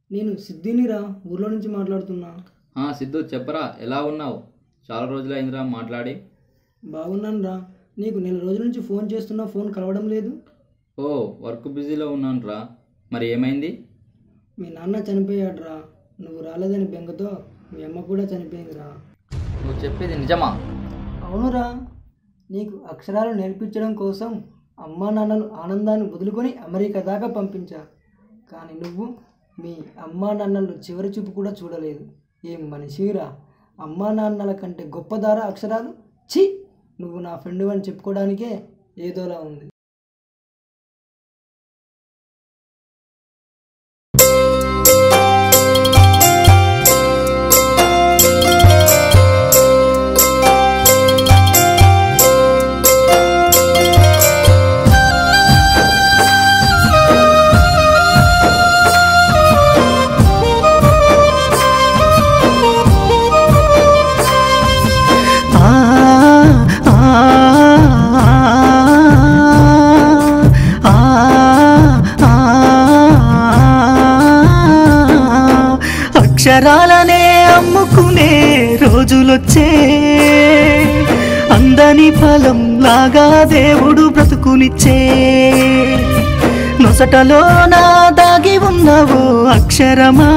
నేను సిద్ధినిరా ఊర్లో నుంచి మాట్లాడుతున్నా ఆ, సిద్ధు చెప్పరా ఎలా ఉన్నావు చాలా రోజులైందిరా మాట్లాడి బాగున్నాను రా నీకు నెల రోజుల నుంచి ఫోన్ చేస్తున్నా ఫోన్ కలవడం లేదు ఓ వర్క్ బిజీలో ఉన్నాను రా మరి ఏమైంది మీ నాన్న చనిపోయాడురా నువ్వు రాలేదని బెంగతో మీ అమ్మ కూడా చనిపోయిందిరా నువ్వు చెప్పేది నిజమా అవునురా నీకు అక్షరాలు నేర్పించడం కోసం అమ్మా నాన్నలు ఆనందాన్ని వదులుకొని అమెరికా దాకా పంపించా కానీ నువ్వు మీ అమ్మా నాన్నలు చివరి చూపు కూడా చూడలేదు ఏం మనిషిరా అమ్మా నాన్నల కంటే గొప్పదారా అక్షరాలు ఛీ నువ్వు నా ఫ్రెండ్ అని చెప్పుకోవడానికే ఏదోలా ఉంది ఆ ఆ ఆ ఆ అక్షరాలనే అమ్ముకునే రోజులొచ్చే అందని ఫలం లాగా దేవుడు బ్రతుకునిచ్చే నొసటలో నా దాగి ఉన్నవో అక్షరమా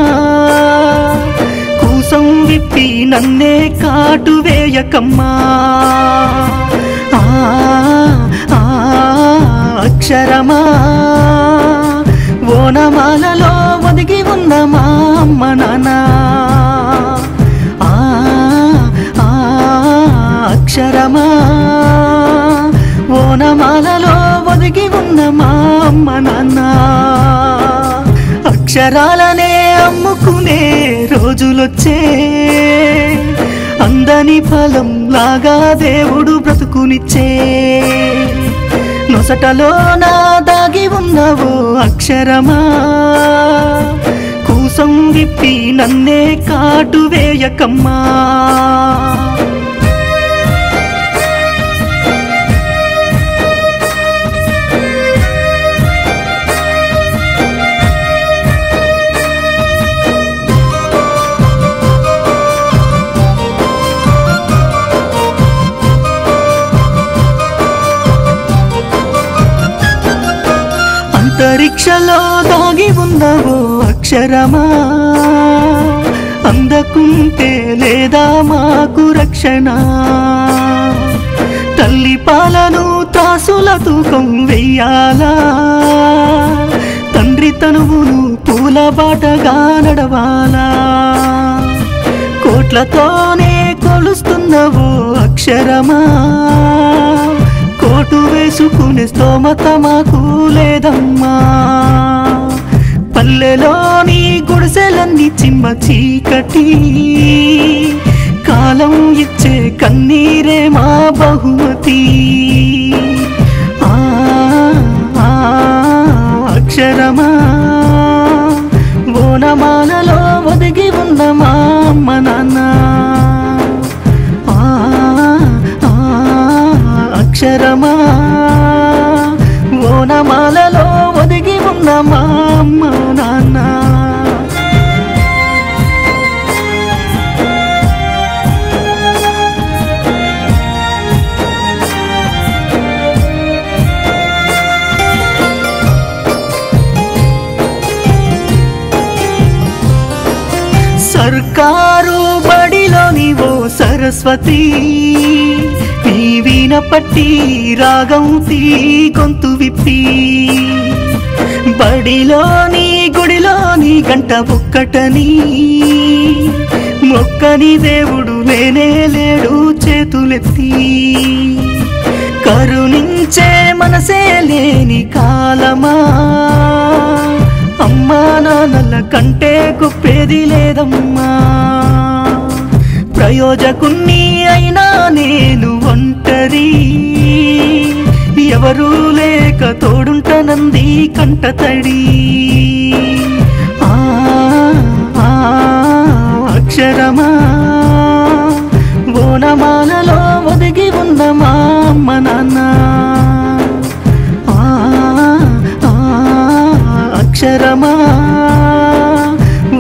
కూసం విప్పి నన్నే కాటు వేయకమ్మా ఆ, ఆ, అక్షరమా ఓనమాలలో ఒదిగి ఉన్న మా అమ్మ నాన్న ఆ, ఆ, అక్షరమా ఓనమాలలో ఒదిగి ఉన్న మా అమ్మ నాన్న అక్షరాలనే అమ్ముకునే రోజులొచ్చే అందని ఫలం లాగా దేవుడు బ్రతుకునిచ్చే నొసటలో నా దాగి ఉన్నవో అక్షరమా కూసం విప్పి నన్నే కాటు వేయకమ్మా అంతరిక్షలో దాగి ఉన్నవో అక్షరమా అందకుంటే లేదా మాకు రక్షణ తల్లి పాలను త్రాసుల తూకం వెయ్యాలా తండ్రి తనువును పూల బాటగా నడవాలా కోట్లతోనే కొలుస్తున్నవో అక్షరమా కోటు వేసుకునే స్తోమత మాకు లేదమ్మా పల్లెలోని గుడిసెలన్నీ చిమ్మ చీకటి కాలం ఇచ్చే కన్నీరే మా బహుమతి ఆ, ఆ, అక్షరమా ఓనమాలలో ఒదిగి ఉన్న మా అమ్మ నాన్న ఆ, ఆ, అక్షరమా ఓనమాలలో ఒదిగి ఉన్న మా అమ్మ నాన్న సర్కారు బడిలో నీవో సరస్వతి నీ వీణ పట్టి రాగం తీ గొంతు విప్పి బడిలోని గుడిలోని గంట ఒక్కటని మొక్కని దేవుడు లేనే లేడు చేతులెత్తి కరుణించే మనసే లేని కాలమా అమ్మా నాన్నల కంటే గొప్పేది లేదమ్మా ప్రయోజకుణ్ణి అయినా నేను ఒంటరి ఎవరూ లేక తోడుంటనంది కంటతడి ఆ, ఆ, అక్షరమా ఓనమాలలో ఒదిగి ఉన్న మా అమ్మ నాన్న ఆ, ఆ, అక్షరమా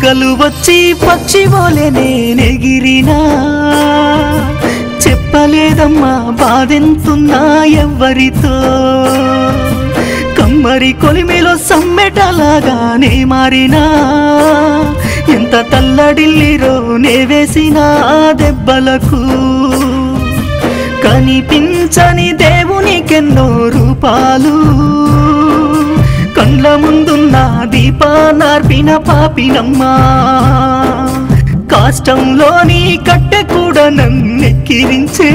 చుక్కలు వచ్చి పక్షి వోలే నేనెగిరినా చెప్పలేదమ్మా బాధెంతున్నా ఎవ్వరితో కమ్మరి కొలిమిలో సమ్మెటలాగానే మారినా ఎంత తల్లడిల్లిరో నే వేసిన దెబ్బలకు కనిపించని దేవునికెన్నో రూపాలు కండ్ల ముందున్న దీపానార్పిన పాపినమ్మా కాష్టంలోని కట్టె కూడా నన్నెక్కిరించే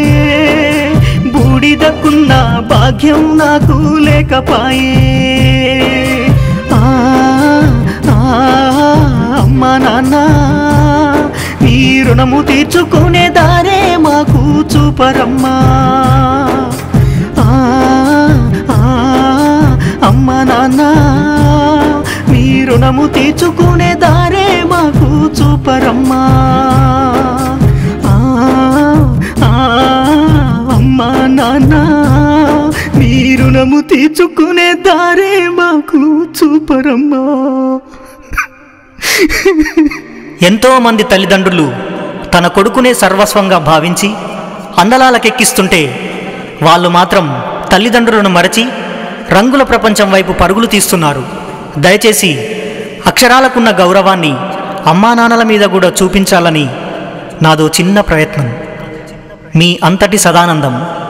బూడిదకున్న భాగ్యం నాకు లేకపాయే ఆ, ఆ, అమ్మా నాన్న నీ రుణము తీర్చుకునే దారే మాకు చూపరమ్మా ఆ, ఆ, అమ్మ నాన్న మీ రుణము తీర్చుకునే దారే మాకు చూపరమ్మా ఆ, ఆ, అమ్మ నాన్న మీ రుణము తీర్చుకునే దారే మాకు చూపరమ్మా ఎంతో మంది తల్లిదండ్రులు తన కొడుకునే సర్వస్వంగా భావించి అందలాలకెక్కిస్తుంటే వాళ్ళు మాత్రం తల్లిదండ్రులను మరచి రంగుల ప్రపంచం వైపు పరుగులు తీస్తున్నారు దయచేసి అక్షరాలకున్న గౌరవాన్ని అమ్మా నాన్నల మీద కూడా చూపించాలని నాదో చిన్న ప్రయత్నం మీ అంతటి సదానందం